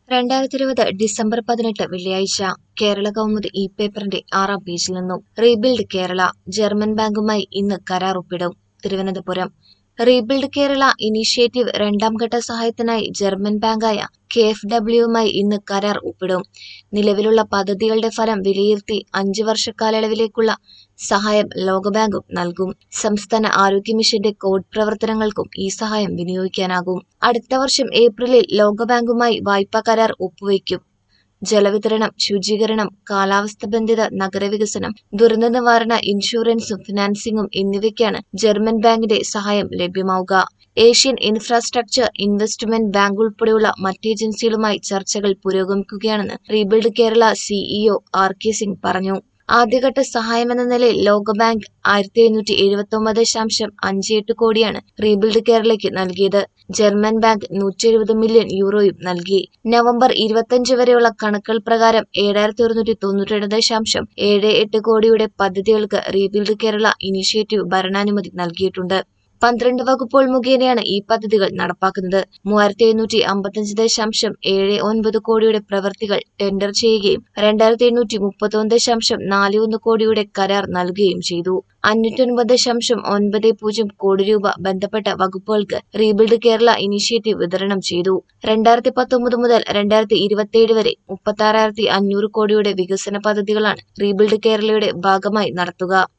രണ്ടായിരത്തി ഇരുപത് ഡിസംബർ പതിനെട്ട് വെള്ളിയാഴ്ച കേരള കൗമുദി ഇ പേപ്പറിന്റെ ആറാം പേജിൽ നിന്നും റീബിൽഡ് കേരള ജർമ്മൻ ബാങ്കുമായി ഇന്ന് കരാർ ഒപ്പിടും തിരുവനന്തപുരം റീബിൽഡ് കേരള ഇനീഷ്യേറ്റീവ് രണ്ടാം ഘട്ട സഹായത്തിനായി ജർമ്മൻ ബാങ്കായ കെ എഫ് ഡബ്ല്യുവുമായി ഇന്ന് കരാർ ഒപ്പിടും നിലവിലുള്ള പദ്ധതികളുടെ ഫലം വിലയിരുത്തി അഞ്ചു വർഷ കാലയളവിലേക്കുള്ള സഹായം ലോകബാങ്കും നൽകും സംസ്ഥാന ആരോഗ്യ മിഷന്റെ കോഡ് പ്രവർത്തനങ്ങൾക്കും ഈ സഹായം വിനിയോഗിക്കാനാകും അടുത്ത വർഷം ഏപ്രിലിൽ ലോകബാങ്കുമായി വായ്പാ കരാർ ഒപ്പുവയ്ക്കും ജലവിതരണം ശുചീകരണം കാലാവസ്ഥ ബന്ധിത നഗരവികസനം ദുരന്ത നിവാരണ ഇൻഷുറൻസും ഫിനാൻസിംഗും എന്നിവയ്ക്കാണ് ജർമ്മൻ ബാങ്കിന്റെ സഹായം ലഭ്യമാവുക ഏഷ്യൻ ഇൻഫ്രാസ്ട്രക്ചർ ഇൻവെസ്റ്റ്മെന്റ് ബാങ്ക് ഉൾപ്പെടെയുള്ള മറ്റ് ഏജൻസികളുമായി ചർച്ചകൾ പുരോഗമിക്കുകയാണെന്ന് rebuild Kerala CEO R K Singh പറഞ്ഞു ആദ്യഘട്ട സഹായമെന്ന നിലയിൽ ലോകബാങ്ക് ആയിരത്തി എഴുന്നൂറ്റി എഴുപത്തി ഒമ്പത് ദശാംശം അഞ്ച് എട്ട് കോടിയാണ് റീബിൽഡ് കേരളയ്ക്ക് നൽകിയത് ജർമ്മൻ ബാങ്ക് നൂറ്റി എഴുപത് മില്യൺ യൂറോയും നൽകി നവംബർ ഇരുപത്തിയഞ്ച് വരെയുള്ള കണക്കുകൾ പ്രകാരം ഏഴായിരത്തി ഒരുന്നൂറ്റി തൊണ്ണൂറ്റി ദശാംശം ഏഴ് എട്ട് കോടിയുടെ പദ്ധതികൾക്ക് റീബിൽഡ് കേരള ഇനിഷ്യേറ്റീവ് ഭരണാനുമതി നൽകിയിട്ടുണ്ട് പന്ത്രണ്ട് വകുപ്പുകൾ മുഖേനയാണ് ഈ പദ്ധതികൾ നടപ്പാക്കുന്നത് മൂവായിരത്തി എഴുന്നൂറ്റി അമ്പത്തഞ്ച് ദശാംശം ഏഴ് ഒൻപത് കോടിയുടെ പ്രവൃത്തികൾ ടെൻഡർ ചെയ്യുകയും രണ്ടായിരത്തി എണ്ണൂറ്റി മുപ്പത്തൊന്ന് ദശാംശം നാല് ഒന്ന് കോടിയുടെ കരാർ നൽകുകയും ചെയ്തു അഞ്ഞൂറ്റൊൻപത് ദശാംശം ഒൻപത് പൂജ്യം കോടി രൂപ ബന്ധപ്പെട്ട വകുപ്പുകൾക്ക് റീബിൽഡ് കേരള ഇനിഷ്യേറ്റീവ് വിതരണം ചെയ്തു രണ്ടായിരത്തി പത്തൊമ്പത് മുതൽ രണ്ടായിരത്തി ഇരുപത്തിയേഴ് വരെ മുപ്പത്തി ആറായിരത്തി അഞ്ഞൂറ് കോടിയുടെ വികസന പദ്ധതികളാണ് റീബിൽഡ് കേരളയുടെ ഭാഗമായി നടത്തുക